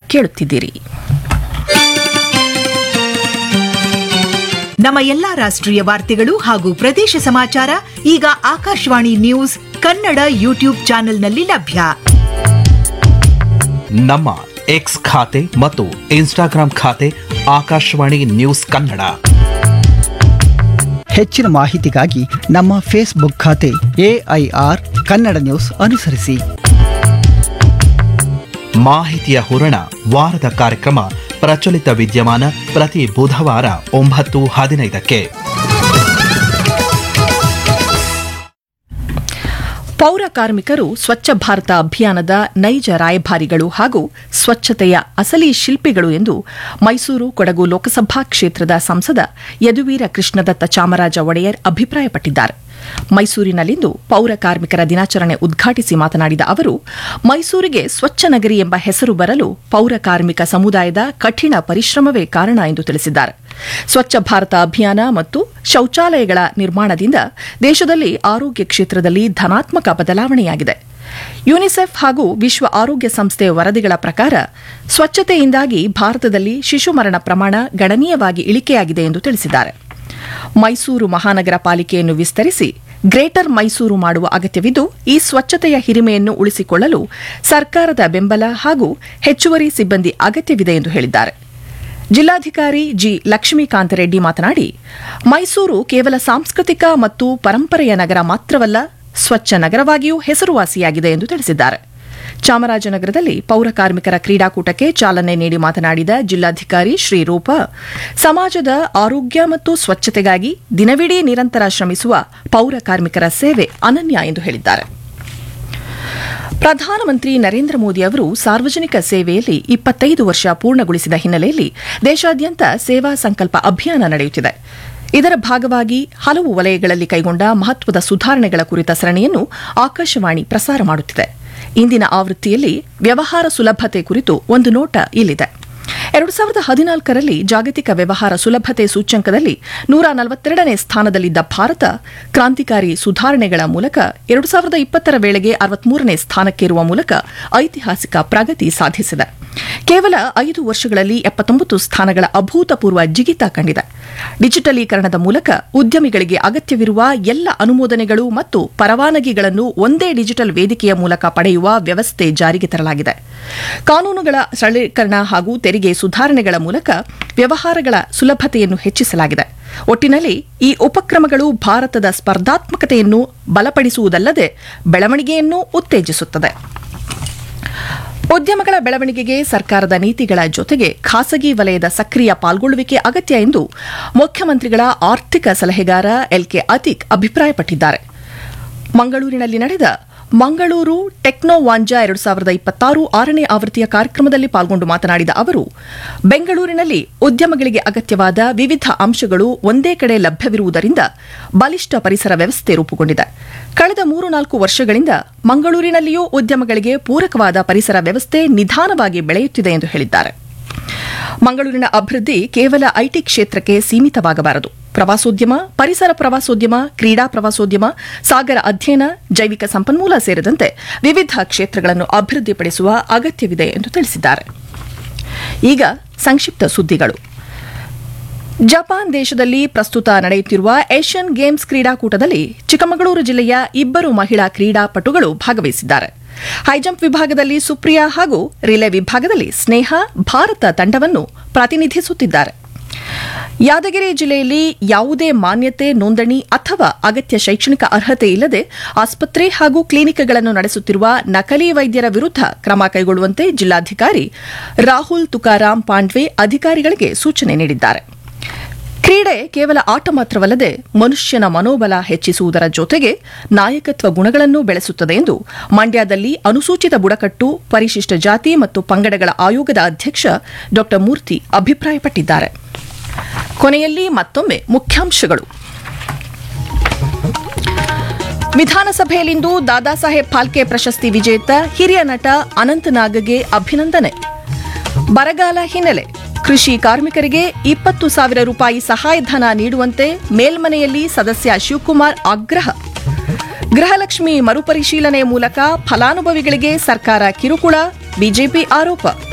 ಕೇಳುತ್ತಿದ್ದೀರಿ ನಮ್ಮ ಎಲ್ಲಾ ರಾಷ್ಟ್ರೀಯ ವಾರ್ತೆಗಳು ಹಾಗೂ ಪ್ರದೇಶ ಸಮಾಚಾರ ಈಗ ಆಕಾಶವಾಣಿ ನ್ಯೂಸ್ ಕನ್ನಡ ಯೂಟ್ಯೂಬ್ ಚಾನೆಲ್ನಲ್ಲಿ ಲಭ್ಯ ನಮ್ಮ ಎಕ್ಸ್ ಖಾತೆ ಮತ್ತು ಇನ್ಸ್ಟಾಗ್ರಾಂ ಖಾತೆ ಆಕಾಶವಾಣಿ ನ್ಯೂಸ್ ಕನ್ನಡ ಹೆಚ್ಚಿನ ಮಾಹಿತಿಗಾಗಿ ನಮ್ಮ ಫೇಸ್ಬುಕ್ ಖಾತೆ ಎಐಆರ್ ಕನ್ನಡ ನ್ಯೂಸ್ ಅನುಸರಿಸಿ ಮಾಹಿತಿಯ ಹೂರಣ ವಾರದ ಕಾರ್ಯಕ್ರಮ ಪ್ರಚಲಿತ ವಿದ್ಯಮಾನ ಪ್ರತಿ ಬುಧವಾರ ಒಂಬತ್ತು ಹದಿನೈದಕ್ಕೆ ಪೌರ ಕಾರ್ಮಿಕರು ಸ್ವಚ್ಛ ಭಾರತ ಅಭಿಯಾನದ ನೈಜ ರಾಯಭಾರಿಗಳು ಹಾಗೂ ಸ್ವಚ್ಛತೆಯ ಅಸಲಿ ಶಿಲ್ಪಿಗಳು ಎಂದು ಮೈಸೂರು ಕೊಡಗು ಲೋಕಸಭಾ ಕ್ಷೇತ್ರದ ಸಂಸದ ಯದುವೀರ ಕೃಷ್ಣದತ್ತ ಚಾಮರಾಜ ಒಡೆಯರ್ ಅಭಿಪ್ರಾಯಪಟ್ಟಿದ್ದಾರೆ ಮೈಸೂರಿನಲ್ಲಿಂದು ಪೌರ ಕಾರ್ಮಿಕರ ದಿನಾಚರಣೆ ಉದ್ಘಾಟಿಸಿ ಮಾತನಾಡಿದ ಅವರು ಮೈಸೂರಿಗೆ ಸ್ವಚ್ಛ ನಗರಿ ಎಂಬ ಹೆಸರು ಬರಲು ಪೌರ ಕಾರ್ಮಿಕ ಸಮುದಾಯದ ಕಠಿಣ ಪರಿಶ್ರಮವೇ ಕಾರಣ ಎಂದು ತಿಳಿಸಿದ್ದಾರೆ ಸ್ವಚ್ಛ ಭಾರತ ಅಭಿಯಾನ ಮತ್ತು ಶೌಚಾಲಯಗಳ ನಿರ್ಮಾಣದಿಂದ ದೇಶದಲ್ಲಿ ಆರೋಗ್ಯ ಕ್ಷೇತ್ರದಲ್ಲಿ ಧನಾತ್ಮಕ ಬದಲಾವಣೆಯಾಗಿದೆ ಯುನಿಸೆಫ್ ಹಾಗೂ ವಿಶ್ವ ಆರೋಗ್ಯ ಸಂಸ್ಥೆಯ ವರದಿಗಳ ಪ್ರಕಾರ ಸ್ವಚ್ಛತೆಯಿಂದಾಗಿ ಭಾರತದಲ್ಲಿ ಶಿಶು ಮರಣ ಪ್ರಮಾಣ ಗಣನೀಯವಾಗಿ ಇಳಿಕೆಯಾಗಿದೆ ಎಂದು ತಿಳಿಸಿದ್ದಾರೆ ಮೈಸೂರು ಮಹಾನಗರ ಪಾಲಿಕೆಯನ್ನು ವಿಸ್ತರಿಸಿ ಗ್ರೇಟರ್ ಮೈಸೂರು ಮಾಡುವ ಅಗತ್ಯವಿದ್ದು ಈ ಸ್ವಚ್ಛತೆಯ ಹಿರಿಮೆಯನ್ನು ಉಳಿಸಿಕೊಳ್ಳಲು ಸರ್ಕಾರದ ಬೆಂಬಲ ಹಾಗೂ ಹೆಚ್ಚುವರಿ ಸಿಬ್ಬಂದಿ ಅಗತ್ಯವಿದೆ ಎಂದು ಹೇಳಿದ್ದಾರೆ ಜಿಲ್ಲಾಧಿಕಾರಿ ಜಿ ಲಕ್ಷ್ಮೀಕಾಂತ ರೆಡ್ಡಿ ಮಾತನಾಡಿ ಮೈಸೂರು ಕೇವಲ ಸಾಂಸ್ಕೃತಿಕ ಮತ್ತು ಪರಂಪರೆಯ ನಗರ ಮಾತ್ರವಲ್ಲ ಸ್ವಚ್ಛ ನಗರವಾಗಿಯೂ ಹೆಸರುವಾಸಿಯಾಗಿದೆ ಎಂದು ತಿಳಿಸಿದ್ದಾರೆ ಚಾಮರಾಜನಗರದಲ್ಲಿ ಪೌರ ಕಾರ್ಮಿಕರ ಕ್ರೀಡಾಕೂಟಕ್ಕೆ ಚಾಲನೆ ನೀಡಿ ಮಾತನಾಡಿದ ಜಿಲ್ಲಾಧಿಕಾರಿ ಶ್ರೀರೂಪ ಸಮಾಜದ ಆರೋಗ್ಯ ಮತ್ತು ಸ್ವಚ್ಛತೆಗಾಗಿ ದಿನವಿಡೀ ನಿರಂತರ ಶ್ರಮಿಸುವ ಪೌರ ಕಾರ್ಮಿಕರ ಸೇವೆ ಅನನ್ಯ ಎಂದು ಹೇಳಿದ್ದಾರೆ ಪ್ರಧಾನಮಂತ್ರಿ ನರೇಂದ್ರ ಮೋದಿ ಅವರು ಸಾರ್ವಜನಿಕ ಸೇವೆಯಲ್ಲಿ ಇಪ್ಪತ್ತೈದು ವರ್ಷ ಪೂರ್ಣಗೊಳಿಸಿದ ಹಿನ್ನೆಲೆಯಲ್ಲಿ ದೇಶಾದ್ಯಂತ ಸೇವಾ ಸಂಕಲ್ಪ ಅಭಿಯಾನ ನಡೆಯುತ್ತಿದೆ ಇದರ ಭಾಗವಾಗಿ ಹಲವು ವಲಯಗಳಲ್ಲಿ ಕೈಗೊಂಡ ಮಹತ್ವದ ಸುಧಾರಣೆಗಳ ಕುರಿತ ಸರಣಿಯನ್ನು ಆಕಾಶವಾಣಿ ಪ್ರಸಾರ ಮಾಡುತ್ತಿದೆ ಇಂದಿನ ಆವೃತ್ತಿಯಲ್ಲಿ ವ್ಯವಹಾರ ಸುಲಭತೆ ಕುರಿತು ಒಂದು ನೋಟ ಇಲ್ಲಿದೆ ಎರಡು ಸಾವಿರದ ಹದಿನಾಲ್ಕರಲ್ಲಿ ಜಾಗತಿಕ ವ್ಯವಹಾರ ಸುಲಭತೆ ಸೂಚ್ಯಂಕದಲ್ಲಿ ನೂರ ನಲವತ್ತೆರಡನೇ ಸ್ಥಾನದಲ್ಲಿದ್ದ ಭಾರತ ಕ್ರಾಂತಿಕಾರಿ ಸುಧಾರಣೆಗಳ ಮೂಲಕ ಎರಡು ಸಾವಿರದ ಇಪ್ಪತ್ತರ ವೇಳೆಗೆ ಅರವತ್ಮೂರನೇ ಸ್ಥಾನಕ್ಕೇರುವ ಮೂಲಕ ಐತಿಹಾಸಿಕ ಪ್ರಗತಿ ಸಾಧಿಸಿದೆ ಕೇವಲ ಐದು ವರ್ಷಗಳಲ್ಲಿ ಎಪ್ಪತ್ತೊಂಬತ್ತು ಸ್ಥಾನಗಳ ಅಭೂತಪೂರ್ವ ಜಿಗಿತ ಕಂಡಿದೆ ಡಿಜಿಟಲೀಕರಣದ ಮೂಲಕ ಉದ್ಯಮಿಗಳಿಗೆ ಅಗತ್ಯವಿರುವ ಎಲ್ಲ ಅನುಮೋದನೆಗಳು ಮತ್ತು ಪರವಾನಗಿಗಳನ್ನು ಒಂದೇ ಡಿಜಿಟಲ್ ವೇದಿಕೆಯ ಮೂಲಕ ಪಡೆಯುವ ವ್ಯವಸ್ಥೆ ಜಾರಿಗೆ ತರಲಾಗಿದೆ ಕಾನೂನುಗಳ ಸರಳೀಕರಣ ಹಾಗೂ ತೆರಿಗೆ ಸುಧಾರಣೆಗಳ ಮೂಲಕ ವ್ಯವಹಾರಗಳ ಸುಲಭತೆಯನ್ನು ಹೆಚ್ಚಿಸಲಾಗಿದೆ ಒಟ್ಟಿನಲ್ಲಿ ಈ ಉಪಕ್ರಮಗಳು ಭಾರತದ ಸ್ಪರ್ಧಾತ್ಮಕತೆಯನ್ನು ಬಲಪಡಿಸುವುದಲ್ಲದೆ ಬೆಳವಣಿಗೆಯನ್ನು ಉತ್ತೇಜಿಸುತ್ತದೆ ಉದ್ಯಮಗಳ ಬೆಳವಣಿಗೆಗೆ ಸರ್ಕಾರದ ನೀತಿಗಳ ಜೊತೆಗೆ ಖಾಸಗಿ ವಲಯದ ಸಕ್ರಿಯ ಪಾಲ್ಗೊಳ್ಳುವಿಕೆ ಅಗತ್ಯ ಎಂದು ಮುಖ್ಯಮಂತ್ರಿಗಳ ಆರ್ಥಿಕ ಸಲಹೆಗಾರ ಎಲ್ಕೆ ಅತೀಕ್ ಅಭಿಪ್ರಾಯಪಟ್ಟಿದ್ದಾರೆ ಮಂಗಳೂರಿನಲ್ಲಿ ನಡೆದ ಮಂಗಳೂರು ಟೆಕ್ನೋ ವಾಂಜಾ ಎರಡು ಸಾವಿರದ ಇಪ್ಪತ್ತಾರು ಆರನೇ ಆವೃತ್ತಿಯ ಕಾರ್ಯಕ್ರಮದಲ್ಲಿ ಪಾಲ್ಗೊಂಡು ಮಾತನಾಡಿದ ಅವರು ಬೆಂಗಳೂರಿನಲ್ಲಿ ಉದ್ಯಮಗಳಿಗೆ ಅಗತ್ಯವಾದ ವಿವಿಧ ಅಂಶಗಳು ಒಂದೇ ಕಡೆ ಲಭ್ಯವಿರುವುದರಿಂದ ಬಲಿಷ್ಠ ಪರಿಸರ ವ್ಯವಸ್ಥೆ ರೂಪುಗೊಂಡಿದೆ ಕಳೆದ ಮೂರು ನಾಲ್ಕು ವರ್ಷಗಳಿಂದ ಮಂಗಳೂರಿನಲ್ಲಿಯೂ ಉದ್ಯಮಗಳಿಗೆ ಪೂರಕವಾದ ಪರಿಸರ ವ್ಯವಸ್ಥೆ ನಿಧಾನವಾಗಿ ಬೆಳೆಯುತ್ತಿದೆ ಎಂದು ಹೇಳಿದ್ದಾರೆ ಮಂಗಳೂರಿನ ಅಭಿವೃದ್ಧಿ ಕೇವಲ ಐಟಿ ಕ್ಷೇತ್ರಕ್ಕೆ ಸೀಮಿತವಾಗಬಾರದು ಪ್ರವಾಸೋದ್ಯಮ ಪರಿಸರ ಪ್ರವಾಸೋದ್ಯಮ ಕ್ರೀಡಾ ಪ್ರವಾಸೋದ್ಯಮ ಸಾಗರ ಅಧ್ಯಯನ ಜೈವಿಕ ಸಂಪನ್ಮೂಲ ಸೇರಿದಂತೆ ವಿವಿಧ ಕ್ಷೇತ್ರಗಳನ್ನು ಅಭಿವೃದ್ಧಿಪಡಿಸುವ ಅಗತ್ಯವಿದೆ ಎಂದು ತಿಳಿಸಿದ್ದಾರೆ ಈಗ ಸಂಕ್ಷಿಪ್ತ ಸುದ್ದಿಗಳು ಜಪಾನ್ ದೇಶದಲ್ಲಿ ಪ್ರಸ್ತುತ ನಡೆಯುತ್ತಿರುವ ಏಷ್ಯನ್ ಗೇಮ್ಸ್ ಕ್ರೀಡಾಕೂಟದಲ್ಲಿ ಚಿಕ್ಕಮಗಳೂರು ಜಿಲ್ಲೆಯ ಇಬ್ಬರು ಮಹಿಳಾ ಕ್ರೀಡಾಪಟುಗಳು ಭಾಗವಹಿಸಿದ್ದಾರೆ ಹೈಜಂಪ್ ವಿಭಾಗದಲ್ಲಿ ಸುಪ್ರಿಯಾ ಹಾಗೂ ರಿಲೆ ವಿಭಾಗದಲ್ಲಿ ಸ್ನೇಹ ಭಾರತ ತಂಡವನ್ನು ಪ್ರತಿನಿಧಿಸುತ್ತಿದ್ದಾರೆ ಯಾದಗಿರಿ ಜಿಲ್ಲೆಯಲ್ಲಿ ಯಾವುದೇ ಮಾನ್ಯತೆ ನೋಂದಣಿ ಅಥವಾ ಅಗತ್ಯ ಶೈಕ್ಷಣಿಕ ಅರ್ಹತೆ ಇಲ್ಲದೆ ಆಸ್ಪತ್ರೆ ಹಾಗೂ ಕ್ಲಿನಿಕ್ಗಳನ್ನು ನಡೆಸುತ್ತಿರುವ ನಕಲಿ ವೈದ್ಯರ ವಿರುದ್ಧ ಕ್ರಮ ಕೈಗೊಳ್ಳುವಂತೆ ಜಿಲ್ಲಾಧಿಕಾರಿ ರಾಹುಲ್ ತುಕಾರಾಂ ಪಾಂಡ್ವೆ ಅಧಿಕಾರಿಗಳಿಗೆ ಸೂಚನೆ ನೀಡಿದ್ದಾರೆ ಕ್ರೀಡೆ ಕೇವಲ ಆಟ ಮಾತ್ರವಲ್ಲದೆ ಮನುಷ್ಯನ ಮನೋಬಲ ಹೆಚ್ಚಿಸುವುದರ ಜೊತೆಗೆ ನಾಯಕತ್ವ ಗುಣಗಳನ್ನು ಬೆಳೆಸುತ್ತದೆ ಎಂದು ಮಂಡ್ಯದಲ್ಲಿ ಅನುಸೂಚಿತ ಬುಡಕಟ್ಟು ಪರಿಶಿಷ್ಟ ಜಾತಿ ಮತ್ತು ಪಂಗಡಗಳ ಆಯೋಗದ ಅಧ್ಯಕ್ಷ ಡಾ ಮೂರ್ತಿ ಅಭಿಪ್ರಾಯಪಟ್ಟಿದ್ದಾರೆ ಕೊನೆಯಲ್ಲಿ ಮತ್ತೊಮ್ಮೆ ಮುಖ್ಯಾಂಶಗಳು ವಿಧಾನಸಭೆಯಲ್ಲಿಂದು ದಾದಾ ಸಾಹೇಬ್ ಫಾಲ್ಕೆ ಪ್ರಶಸ್ತಿ ವಿಜೇತ ಹಿರಿಯ ನಟ ಅನಂತನಾಗ್ಗೆ ಅಭಿನಂದನೆ ಬರಗಾಲ ಹಿನ್ನೆಲೆ ಕೃಷಿ ಕಾರ್ಮಿಕರಿಗೆ ಇಪ್ಪತ್ತು ಸಾವಿರ ರೂಪಾಯಿ ಸಹಾಯಧನ ನೀಡುವಂತೆ ಮೇಲ್ಮನೆಯಲ್ಲಿ ಸದಸ್ಯ ಶಿವಕುಮಾರ್ ಆಗ್ರಹ ಗೃಹಲಕ್ಷ್ಮಿ ಮರುಪರಿಶೀಲನೆ ಮೂಲಕ ಫಲಾನುಭವಿಗಳಿಗೆ ಸರ್ಕಾರ ಕಿರುಕುಳ ಬಿಜೆಪಿ ಆರೋಪ